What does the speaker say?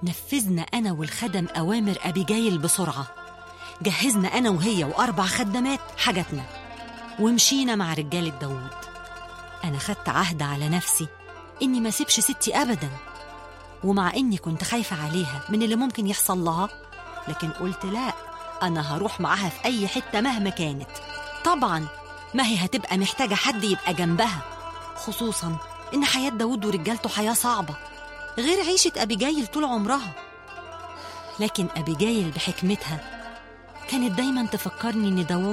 نفذنا أنا والخدم أوامر أبيجايل بسرعة جهزنا أنا وهي وأربع خدامات حاجاتنا ومشينا مع رجالة داوود أنا خدت عهد على نفسي إني ما سيبش ستي أبدا ومع إني كنت خايفة عليها من اللي ممكن يحصل لها لكن قلت لا أنا هروح معاها في أي حتة مهما كانت طبعا ما هي هتبقى محتاجة حد يبقى جنبها خصوصا إن حياة داود ورجالته حياة صعبة غير عيشة أبيجايل طول عمرها لكن أبيجايل بحكمتها كانت دايما تفكرني إن داوود